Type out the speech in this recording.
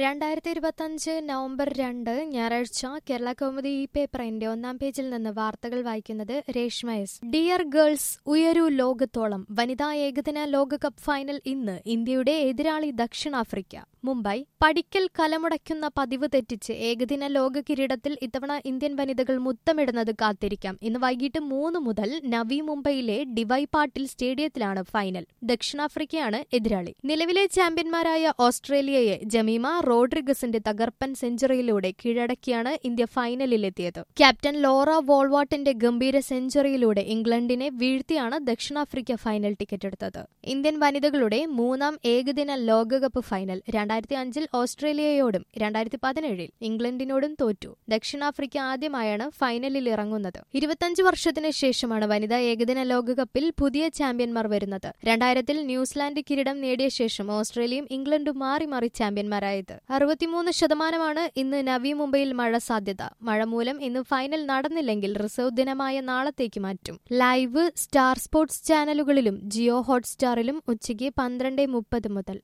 രണ്ടായിരത്തി ഇരുപത്തഞ്ച് നവംബർ രണ്ട് ഞായറാഴ്ച കേരള കൗമുദി ഈ പേപ്പറിന്റെ ഒന്നാം പേജിൽ നിന്ന് വാർത്തകൾ വായിക്കുന്നത് രേഷ്മ എസ് ഡിയർ ഗേൾസ് ഉയരൂ ലോകത്തോളം വനിതാ ഏകദിന ലോകകപ്പ് ഫൈനൽ ഇന്ന് ഇന്ത്യയുടെ എതിരാളി ദക്ഷിണാഫ്രിക്ക മുംബൈ പടിക്കൽ കലമുടയ്ക്കുന്ന പതിവ് തെറ്റിച്ച് ഏകദിന ലോക കിരീടത്തിൽ ഇത്തവണ ഇന്ത്യൻ വനിതകൾ മുത്തമിടുന്നത് കാത്തിരിക്കാം ഇന്ന് വൈകിട്ട് മൂന്ന് മുതൽ നവി മുംബൈയിലെ ഡിവൈ പാട്ടിൽ സ്റ്റേഡിയത്തിലാണ് ഫൈനൽ ദക്ഷിണാഫ്രിക്കയാണ് എതിരാളി നിലവിലെ ചാമ്പ്യന്മാരായ ഓസ്ട്രേലിയയെ ജമീമ റോഡ്രിഗസിന്റെ തകർപ്പൻ സെഞ്ചുറിയിലൂടെ കീഴടക്കിയാണ് ഇന്ത്യ ഫൈനലിലെത്തിയത് ക്യാപ്റ്റൻ ലോറ വോൾവാട്ടിന്റെ ഗംഭീര സെഞ്ചുറിയിലൂടെ ഇംഗ്ലണ്ടിനെ വീഴ്ത്തിയാണ് ദക്ഷിണാഫ്രിക്ക ഫൈനൽ ടിക്കറ്റ് എടുത്തത് ഇന്ത്യൻ വനിതകളുടെ മൂന്നാം ഏകദിന ലോകകപ്പ് ഫൈനൽ രണ്ടായിരത്തി അഞ്ചിൽ ഓസ്ട്രേലിയയോടും രണ്ടായിരത്തി പതിനേഴിൽ ഇംഗ്ലണ്ടിനോടും തോറ്റു ദക്ഷിണാഫ്രിക്ക ആദ്യമായാണ് ഫൈനലിൽ ഇറങ്ങുന്നത് ഇരുപത്തഞ്ച് വർഷത്തിന് ശേഷമാണ് വനിതാ ഏകദിന ലോകകപ്പിൽ പുതിയ ചാമ്പ്യന്മാർ വരുന്നത് രണ്ടായിരത്തിൽ ന്യൂസിലാൻഡ് കിരീടം നേടിയ ശേഷം ഓസ്ട്രേലിയയും ഇംഗ്ലണ്ടും മാറി മാറി ചാമ്പ്യന്മാരായത് അറുപത്തിമൂന്ന് ശതമാനമാണ് ഇന്ന് നവി മുംബൈയിൽ മഴ സാധ്യത മഴ മൂലം ഇന്ന് ഫൈനൽ നടന്നില്ലെങ്കിൽ റിസർവ് ദിനമായ നാളത്തേക്ക് മാറ്റും ലൈവ് സ്റ്റാർ സ്പോർട്സ് ചാനലുകളിലും ജിയോ ഹോട്ട്സ്റ്റാറിലും ഉച്ചയ്ക്ക് പന്ത്രണ്ട് മുപ്പത് മുതൽ